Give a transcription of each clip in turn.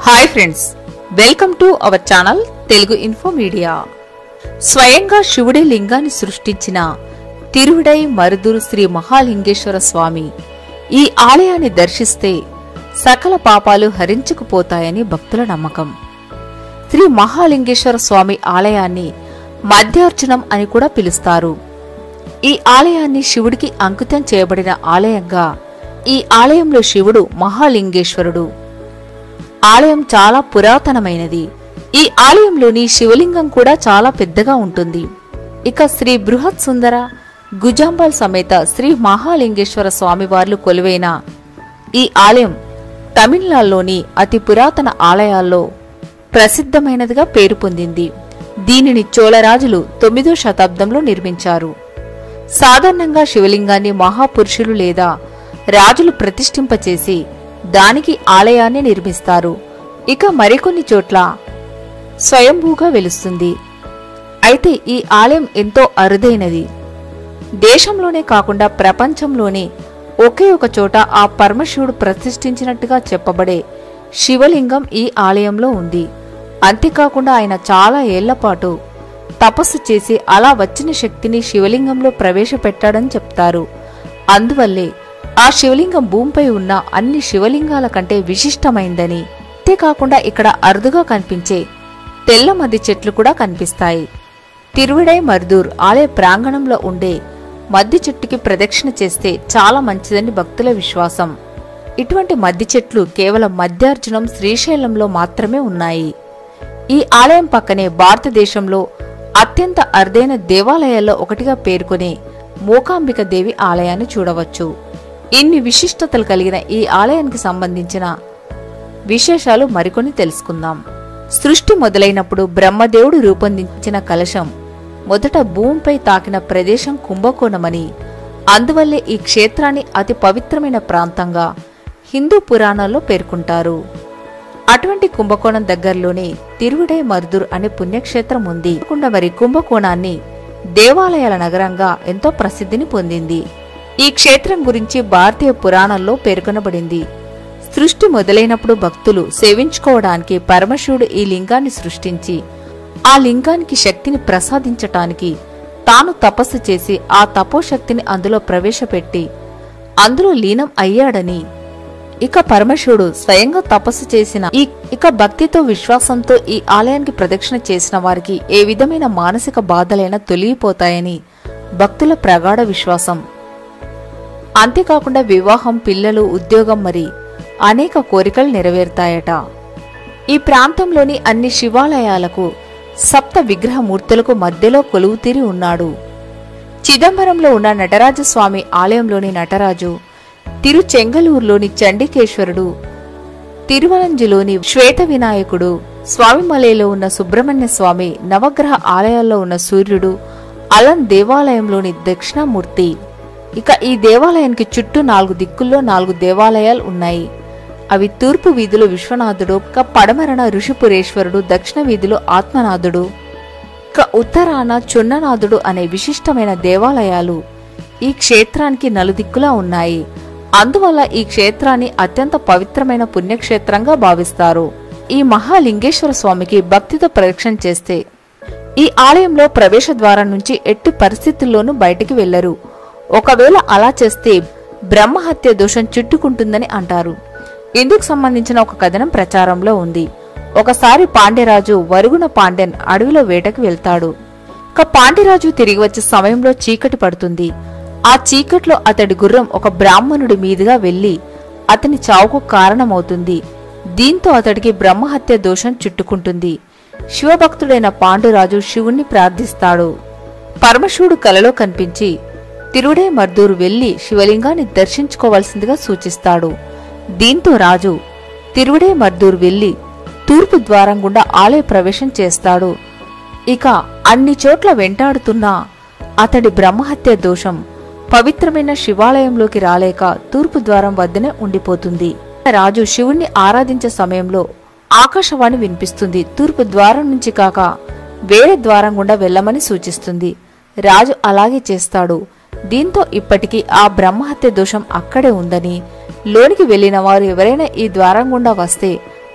hi friends welcome to our channel Telugu info media స్వయంగా శివుడి లింగాన్ని సృష్టించిన తిరువిడై మరుదూరు శ్రీ మహాలింగేశ్వర స్వామి ఈ ఆలయాన్ని దర్శిస్తే సకల పాపాలు హరించుకుపోతాయని భక్తుల నమ్మకం శ్రీ మహాలింగేశ్వర స్వామి ఆలయాన్ని మధ్యార్జునం అని కూడా పిలుస్తారు ఈ ఆలయాన్ని శివుడికి అంకితం చేయబడిన ఆలయంగా ఈ ఆలయంలో శివుడు మహాలింగేశ్వరుడు ఆలయం చాలా పురాతనమైనది ఈ ఆలయంలోని శివలింగం కూడా చాలా పెద్దగా ఉంటుంది ఇక శ్రీ బృహత్ సుందర గుజాంబాల్ సమేత శ్రీ మహాలింగేశ్వర స్వామివార్లు కొలువైన ఈ ఆలయం తమిళనాడులోని అతి పురాతన ఆలయాల్లో ప్రసిద్ధమైనదిగా పేరు పొందింది దీనిని చోళరాజులు తొమ్మిదో శతాబ్దంలో నిర్మించారు సాధారణంగా శివలింగాన్ని మహాపురుషులు లేదా రాజులు ప్రతిష్ఠింపచేసి దానికి ఆలయాన్ని నిర్మిస్తారు ఇక మరికొన్ని చోట్ల స్వయంభూగా వెలుస్తుంది అయితే ఈ ఆలయం ఎంతో అరుదైనది దేశంలోనే కాకుండా ప్రపంచంలోనే ఒకే ఒక చోట ఆ పరమశివుడు ప్రతిష్ఠించినట్టుగా చెప్పబడే శివలింగం ఈ ఆలయంలో ఉంది అంతేకాకుండా ఆయన చాలా ఏళ్లపాటు తపస్సు చేసి అలా వచ్చిన శక్తిని శివలింగంలో ప్రవేశపెట్టాడని చెప్తారు అందువల్లే ఆ శివలింగం భూమిపై ఉన్న అన్ని శివలింగాల కంటే విశిష్టమైందని అంతేకాకుండా ఇక్కడ అరుదుగా కనిపించే తెల్ల మద్ది చెట్లు కూడా కనిపిస్తాయి తిరువిడై మర్దూర్ ఆలయ ప్రాంగణంలో ఉండే మద్ది చెట్టుకి ప్రదక్షిణ చేస్తే చాలా మంచిదని భక్తుల విశ్వాసం ఇటువంటి మద్ది చెట్లు కేవలం మధ్యార్జునం శ్రీశైలంలో మాత్రమే ఉన్నాయి ఈ ఆలయం పక్కనే భారతదేశంలో అత్యంత అరుదైన దేవాలయాల్లో ఒకటిగా పేర్కొనే మూకాంబిక దేవి ఆలయాన్ని చూడవచ్చు ఇన్ని విశిష్టతలు కలిగిన ఈ ఆలయానికి సంబంధించిన విశేషాలు మరికొన్ని తెలుసుకుందాం సృష్టి మొదలైనప్పుడు బ్రహ్మదేవుడు రూపొందించిన కలశం మొదట భూమిపై తాకిన ప్రదేశం కుంభకోణమని అందువల్లే ఈ క్షేత్రాన్ని అతి పవిత్రమైన ప్రాంతంగా హిందూ పురాణాల్లో పేర్కొంటారు అటువంటి కుంభకోణం దగ్గరలోనే తిరువిడై మరుదూర్ అనే పుణ్యక్షేత్రం ఉంది కాకుండా మరి కుంభకోణాన్ని దేవాలయాల నగరంగా ఎంతో ప్రసిద్ధిని పొందింది ఈ క్షేత్రం గురించి భారతీయ పురాణాల్లో పేర్కొనబడింది సృష్టి మొదలైనప్పుడు భక్తులు సేవించుకోవడానికి పరమశివుడు ఈ లింగాన్ని సృష్టించి ఆ లింగానికి శక్తిని ప్రసాదించటానికి తాను తపస్సు చేసి ఆ తపోశక్తిని అందులో ప్రవేశపెట్టి అందులో లీనం అయ్యాడని ఇక పరమశివుడు స్వయంగా తపస్సు చేసిన ఈ ఇక భక్తితో విశ్వాసంతో ఈ ఆలయానికి ప్రదక్షిణ చేసిన వారికి ఏ విధమైన మానసిక బాధలైనా తొలగిపోతాయని భక్తుల ప్రగాఢ విశ్వాసం అంతేకాకుండా వివాహం పిల్లలు ఉద్యోగం మరి అనేక కోరికలు నెరవేరుతాయట ఈ ప్రాంతంలోని అన్ని శివాలయాలకు సప్త విగ్రహమూర్తులకు మధ్యలో కొలువుతీరి ఉన్నాడు చిదంబరంలో ఉన్న నటరాజస్వామి ఆలయంలోని నటరాజు తిరుచెంగలూరులోని చండికేశ్వరుడు తిరువనంజిలోని శ్వేత వినాయకుడు స్వామిమలైలో ఉన్న సుబ్రహ్మణ్య స్వామి నవగ్రహ ఆలయాల్లో ఉన్న సూర్యుడు అలన్ దేవాలయంలోని దక్షిణామూర్తి ఇక ఈ దేవాలయానికి చుట్టూ నాలుగు దిక్కుల్లో నాలుగు దేవాలయాలు ఉన్నాయి అవి తూర్పు వీధిలో విశ్వనాథుడు ఇక పడమరణ ఋషిపురేశ్వరుడు దక్షిణ వీధిలో ఆత్మనాథుడు ఇక ఉత్తరాన చున్ననాథుడు అనే విశిష్టమైన దేవాలయాలు ఈ క్షేత్రానికి నలుదిక్కులా ఉన్నాయి అందువల్ల ఈ క్షేత్రాన్ని అత్యంత పవిత్రమైన పుణ్యక్షేత్రంగా భావిస్తారు ఈ మహాలింగేశ్వర స్వామికి భక్తితో ప్రదక్షిణ చేస్తే ఈ ఆలయంలో ప్రవేశ ద్వారం నుంచి ఎట్టి పరిస్థితుల్లోనూ బయటికి వెళ్లరు ఒకవేళ అలా చేస్తే బ్రహ్మహత్య దోషం చుట్టుకుంటుందని అంటారు ఇందుకు సంబంధించిన ఒక కథనం ప్రచారంలో ఉంది ఒకసారి పాండ్యరాజు వరుగున పాండ్యన్ అడవిలో వేటకు వెళ్తాడు ఇక పాండ్యరాజు తిరిగి వచ్చే సమయంలో చీకటి పడుతుంది ఆ చీకట్లో అతడి గుర్రం ఒక బ్రాహ్మణుడి మీదుగా వెళ్లి అతని చావుకు కారణమవుతుంది దీంతో అతడికి బ్రహ్మహత్య దోషం చుట్టుకుంటుంది శివభక్తుడైన పాండురాజు శివుణ్ణి ప్రార్థిస్తాడు పరమశివుడు కలలో కనిపించి తిరుడే మర్దూరు వెళ్లి శివలింగాన్ని దర్శించుకోవాల్సిందిగా సూచిస్తాడు దీంతో రాజు తిరువిడే మర్దూరు వెళ్లి తూర్పు ద్వారం గుండా ఆలయ ప్రవేశం చేస్తాడు ఇక అన్ని చోట్ల వెంటాడుతున్న అతడి బ్రహ్మహత్య దోషం పవిత్రమైన శివాలయంలోకి రాలేక తూర్పు ద్వారం వద్దనే ఉండిపోతుంది రాజు శివుణ్ణి ఆరాధించే సమయంలో ఆకాశవాణి వినిపిస్తుంది తూర్పు ద్వారం నుంచి కాక వేరే ద్వారం గుండా వెళ్ళమని సూచిస్తుంది రాజు అలాగే చేస్తాడు దీంతో ఇప్పటికీ ఆ బ్రహ్మహత్య దోషం అక్కడే ఉందని లోనికి వెళ్లిన వారు ఎవరైనా ఈ ద్వారం గుండా వస్తే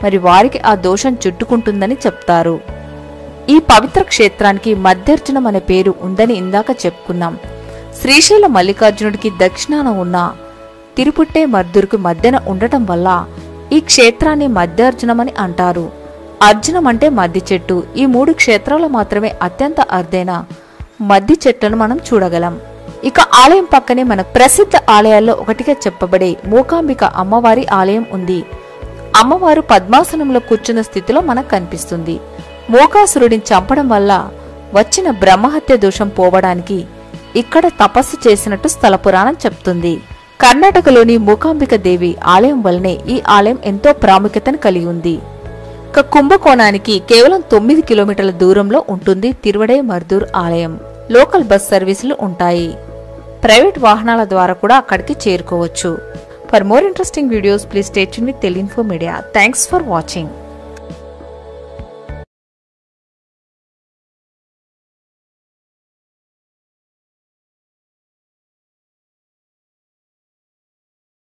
మరి వారికి ఆ దోషం చుట్టుకుంటుందని చెప్తారు ఈ పవిత్ర క్షేత్రానికి మధ్యర్జునం అనే పేరు ఉందని ఇందాక చెప్పుకున్నాం శ్రీశైల మల్లికార్జునుడికి దక్షిణాన ఉన్న తిరుపుట్టే మర్దురికి మధ్యన ఉండటం వల్ల ఈ క్షేత్రాన్ని మధ్యార్జునమని అంటారు అర్జునం అంటే మద్ది చెట్టు ఈ మూడు క్షేత్రాలు మాత్రమే అత్యంత అరుదైన మద్ది చెట్లను మనం చూడగలం ఇక ఆలయం పక్కనే మన ప్రసిద్ధ ఆలయాల్లో ఒకటిగా చెప్పబడే మూకాంబిక అమ్మవారి ఆలయం ఉంది అమ్మవారు పద్మాసనంలో కూర్చున్న స్థితిలో మనకు కనిపిస్తుంది మోకాసురుడిని చంపడం వల్ల వచ్చిన బ్రహ్మహత్య దోషం పోవడానికి ఇక్కడ తపస్సు చేసినట్టు స్థల పురాణం చెప్తుంది కర్ణాటకలోని మూకాంబిక దేవి ఆలయం వల్లనే ఈ ఆలయం ఎంతో ప్రాముఖ్యతను కలిగి ఉంది ఇక కుంభకోణానికి కేవలం తొమ్మిది కిలోమీటర్ల దూరంలో ఉంటుంది తిరువడై మర్దూర్ ఆలయం లోకల్ బస్ సర్వీసులు ఉంటాయి ప్రైవేట్ వాహనాల ద్వారా కూడా అక్కడికి చేరుకోవచ్చు for more interesting videos please stay with Telugu info media thanks for watching